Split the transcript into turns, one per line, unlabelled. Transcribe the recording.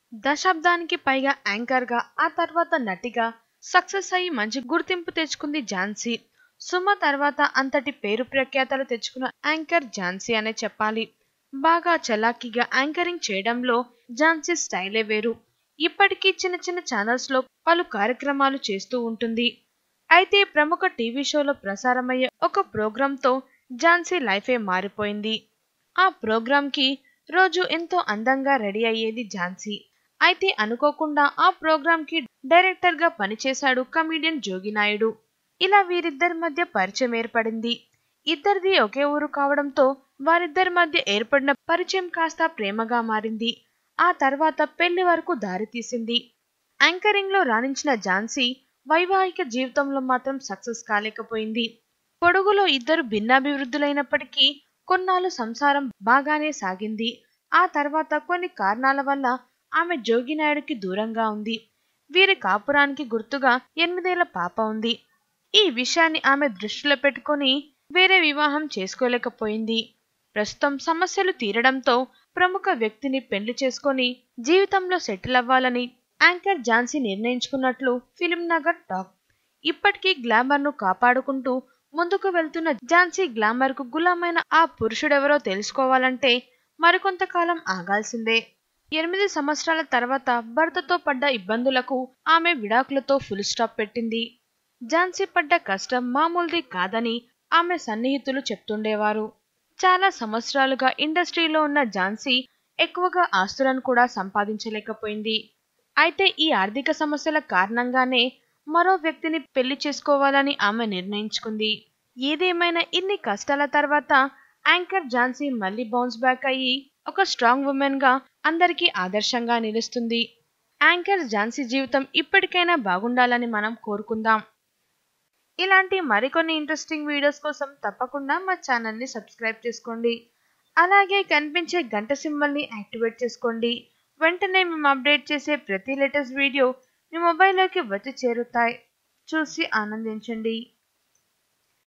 దశాబ్దానికి పైగా యాంకర్ గా ఆ తర్వాత నటిగా సక్సెస్ అయ్యి మంచి గుర్తింపు తెచ్చుకుంది ఝాన్సీ సుమ తర్వాత అంతటి పేరు ప్రఖ్యాతలు తెచ్చుకున్న యాంకర్ ఝాన్సీ అనే చెప్పాలి బాగా చలాకీగా యాంకరింగ్ చేయడంలో ఝాన్సీ స్టైలే వేరు ఇప్పటికీ చిన్న చిన్న ఛానల్స్ లో పలు కార్యక్రమాలు చేస్తూ ఉంటుంది అయితే ప్రముఖ టీవీ షోలో ప్రసారమయ్యే ఒక ప్రోగ్రాంతో ఝాన్సీ లైఫే మారిపోయింది ఆ ప్రోగ్రామ్ కి రోజు ఎంతో అందంగా రెడీ అయ్యేది ఝాన్సీ అయితే అనుకోకుండా ఆ ప్రోగ్రామ్ కి డైరెక్టర్ గా పనిచేశాడు కమీడియన్ జోగినాయుడు ఇలా వీరిద్దరి మధ్య పరిచయం ఏర్పడింది ఇద్దరిది ఒకే ఊరు కావడంతో వారిద్దరి మధ్య ఏర్పడిన పరిచయం కాస్త ప్రేమగా మారింది ఆ తర్వాత పెళ్లి వరకు దారితీసింది యాంకరింగ్ లో రాణించిన ఝాన్సీ వైవాహిక జీవితంలో మాత్రం సక్సెస్ కాలేకపోయింది పొడుగులో ఇద్దరు భిన్నాభివృద్ధులైనప్పటికీ కొన్నాళ్ళు సంసారం బాగానే సాగింది ఆ తర్వాత కొన్ని కారణాల వల్ల ఆమె జోగినాయుడికి దూరంగా ఉంది వీరి కాపురానికి గుర్తుగా ఎనిమిదేళ్ల పాప ఉంది ఈ విషయాన్ని ఆమె దృష్టిలో పెట్టుకొని వేరే వివాహం చేసుకోలేకపోయింది ప్రస్తుతం సమస్యలు తీరడంతో ప్రముఖ వ్యక్తిని పెళ్లి చేసుకొని జీవితంలో సెటిల్ అవ్వాలని యాంకర్ ఝాన్సీ నిర్ణయించుకున్నట్లు ఫిలిం నగర్ టాక్ ఇప్పటికీ గ్లామర్ ను కాపాడుకుంటూ ముందుకు వెళ్తున్న ఝాన్సీ గ్లామర్ కు గులామైన ఆ పురుషుడెవరో తెలుసుకోవాలంటే మరికొంతకాలం ఆగాల్సిందే ఎనిమిది సంవత్సరాల తర్వాత భర్తతో పడ్డ ఇబ్బందులకు ఆమె విడాకులతో ఫుల్ స్టాప్ పెట్టింది ఝాన్సీ పడ్డ కష్టం మామూలుది కాదని ఆమె సన్నిహితులు చెప్తుండేవారు చాలా సంవత్సరాలుగా ఇండస్ట్రీలో ఉన్న ఝాన్సీ ఎక్కువగా ఆస్తులను కూడా సంపాదించలేకపోయింది అయితే ఈ ఆర్థిక సమస్యల కారణంగానే మరో వ్యక్తిని పెళ్లి చేసుకోవాలని ఆమె నిర్ణయించుకుంది ఏదేమైనా ఇన్ని కష్టాల తర్వాత యాంకర్ ఝాన్సీ మళ్ళీ బౌన్స్ బ్యాక్ అయ్యి ఒక స్ట్రాంగ్ ఉమెన్ గా అందరికీ ఆదర్శంగా నిలుస్తుంది యాంకర్ ఝాన్సీ జీవితం ఇప్పటికైనా బాగుండాలని మనం కోరుకుందాం ఇలాంటి మరికొన్ని ఇంట్రెస్టింగ్ వీడియోస్ కోసం తప్పకుండా మా ఛానల్ని సబ్స్క్రైబ్ చేసుకోండి అలాగే కనిపించే గంట సింబల్ని యాక్టివేట్ చేసుకోండి వెంటనే మేము అప్డేట్ చేసే ప్రతి లేటెస్ట్ వీడియో మీ మొబైల్లోకి వచ్చి చేరుతాయి చూసి ఆనందించండి